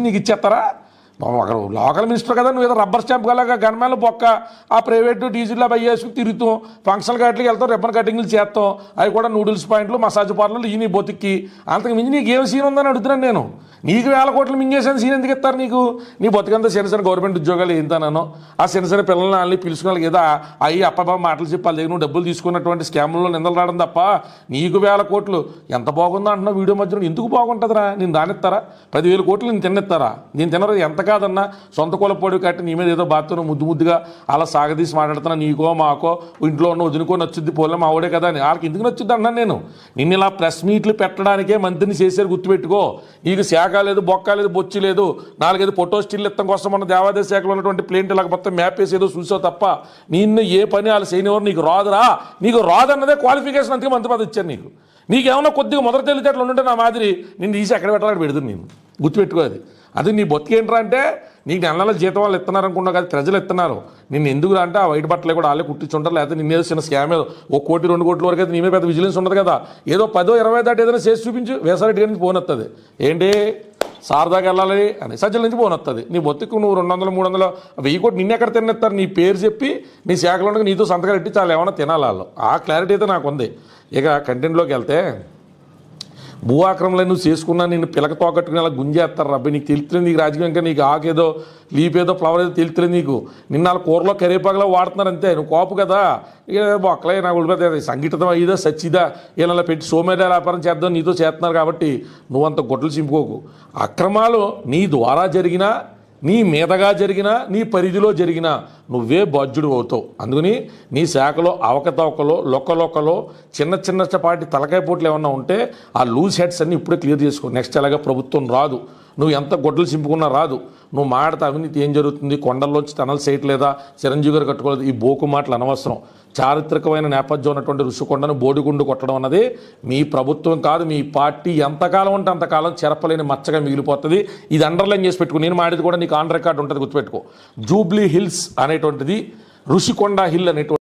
నీకు ఇచ్చేస్తారా ఒక లోకల్ మినిస్టర్ కదా నువ్వు ఏదో రబ్బర్ స్టాంప్ గలాగా గన్మేల బొక్క ఆ ప్రైవేటు డీజిల్లో అవి వేసుకుని తిరుగుతాం ఫంక్షన్ కట్లకి వెళ్తాం రిబ్బన్ కటింగ్లు చేస్తాం అవి కూడా నూడిల్స్ పాయింట్లు మసాజ్ పార్లర్లు ఈ నీ బొతికి అంతకు మించి నీకు ఏం సీన్ ఉందని అడుగుతున్నాను నేను నీకు వేల కోట్లు మింగేసిన సీన్ ఎందుకు ఇస్తారు నీకు నీ బతికంతా చిన్న చిన్న గవర్నమెంట్ ఉద్యోగాలు ఏంటన్నాను ఆ చిన్న చిన్న పిల్లల్ని వాళ్ళని పిలుచుకుని వాళ్ళకి ఏదో అయ్యి అప్పబా మాటలు చెప్పి వాళ్ళ దగ్గర నువ్వు డబ్బులు తీసుకున్నటువంటి స్కాముల్లో నిందలు రావడం తప్ప నీకు వేల కోట్లు ఎంత బాగుందో అంటున్నావు వీడియో మధ్యలో ఎందుకు బాగుంటుందిరా నేను దానిస్తారా పదివేల కోట్లు నేను తిన్నెత్తారా నేను తినరు ఎంత కాదన్నా సొంత కులపోడి కట్టి నీ మీద ఏదో బాత్తో ముద్దు ముద్దుగా అలా సాగదీసి మాట్లాడుతున్నా నీకో మాకో ఇంట్లో ఉన్న వదినుకో నచ్చుద్ది పోలే మా ఆవిడే కదా అని వాళ్ళకి ఎందుకు నచ్చుద్ది అన్నాను నేను నిన్ను ఇలా ప్రెస్ మీట్లు పెట్టడానికే మంత్రిని చేశారు గుర్తుపెట్టుకో నీకు శాఖ లేదు బొక్క లేదు బొచ్చి లేదు నాలుగైదు ఫోటో స్టిల్ ఎత్తం కోసం మన దేవాదాయ శాఖలో ఉన్నటువంటి ప్లేంట్ ఇలా మొత్తం మ్యాప్ వేసి ఏదో చూసావు తప్ప నిన్ను ఏ పని వాళ్ళు చేయనివారు నీకు రాదురా నీకు రాదన్నదే క్వాలిఫికేషన్ అందుకే మంత్రి పదవి ఇచ్చాను నీకు నీకేమన్నా కొద్దిగా మొదటి తెలివితేటలు ఉంటే నా మాదిరి నిన్ను తీసి ఎక్కడ పెట్టాలని పెడుతుంది నేను గుర్తుపెట్టుకో అది అది నీ బతికేంట్రా అంటే నీకు నెల నెల జీతం వాళ్ళు ఇస్తున్నారు అనుకున్నావు కదా ప్రజలు ఇస్తున్నారు నిన్ను ఎందుకు రా అంటే ఆ వైట్ బట్టలే కూడా వాళ్ళే కుట్టించుంటారు లేకపోతే నిన్నేదో చిన్న స్కామ్ ఏదో ఒక కోటి రెండు కోట్ల వరకు అయితే నీ మీద పెద్ద విజిలెన్స్ ఉండదు కదా ఏదో పదో ఇరవై దాటి ఏదైనా చేసి చూపించు వేసారెడ్డి గారి నుంచి ఫోన్ వస్తుంది ఏంటి సారదాకి వెళ్ళాలి అని సజ్జల నుంచి ఫోన్ వస్తుంది నీ బొత్తుకు నువ్వు రెండు వందలు మూడు వందలు వెయ్యి కోటి నిన్ను ఎక్కడ తినేస్తారు నీ పేరు చెప్పి నీ శాఖలో ఉండగా నీతో సంతకాలు పెట్టి చాలా ఏమైనా తినాలి వాళ్ళు ఆ క్లారిటీ అయితే నాకు ఉంది ఇక కంటెంట్లోకి వెళ్తే భూ ఆక్రమణ నువ్వు చేసుకున్నా నేను పిలక తోకట్టుకుని అలా గుంజేస్తారు రబ్బి నీకు తెలుస్తుంది నీకు రాజకీయం ఇంకా నీకు ఆకేదో లీప్ ఏదో ఫ్లవర్ ఏదో తెలుస్తుంది నీకు నిన్న వాళ్ళ కూరలో కరివేపాకులో వాడుతున్నారు అంతే నువ్వు కోపు కదా ఇక బొక్కలే నాకు ఉడిపోతే సంగీతం అయ్యిదా సచ్చిదా ఇలా పెట్టి సోమేద వ్యాపారం చేద్దాం నీతో చేస్తున్నారు కాబట్టి నువ్వంత గొడ్డలు చింపుకోకు అక్రమాలు నీ ద్వారా జరిగినా నీ మీదగా జరిగినా నీ పరిధిలో జరిగినా నువ్వే బాధ్యుడు అవుతావు అందుకని నీ శాఖలో అవకతవకలో లొక్కలొక్కలో చిన్న చిన్న పాటి తలకాయ పోట్లు ఏమన్నా ఉంటే ఆ లూజ్ హెడ్స్ అన్ని ఇప్పుడే క్లియర్ చేసుకో నెక్స్ట్ ఎలాగా ప్రభుత్వం రాదు నువ్వు ఎంత గొడ్డలు చింపుకున్నా రాదు నువ్వు మాట్లాడితే అవినీతి ఏం జరుగుతుంది కొండల్లోంచి టనల్ చేయట్లేదా చిరంజీవి గారు కట్టుకోలేదు ఈ బోకు మాటలు అనవసరం చారిత్రకమైన నేపథ్యం ఉన్నటువంటి ఋషికొండను బోడిగుండు కొట్టడం అన్నది మీ ప్రభుత్వం కాదు మీ పార్టీ ఎంతకాలం ఉంటే అంతకాలం చెరపలేని మచ్చగా మిగిలిపోతుంది ఇది అండర్లైన్ చేసి పెట్టుకో నేను మాడేది కూడా నీకు ఆన్ రికార్డ్ ఉంటుంది గుర్తుపెట్టుకో జూబ్లీ హిల్స్ అనేటువంటిది ఋషికొండ హిల్ అనేటువంటి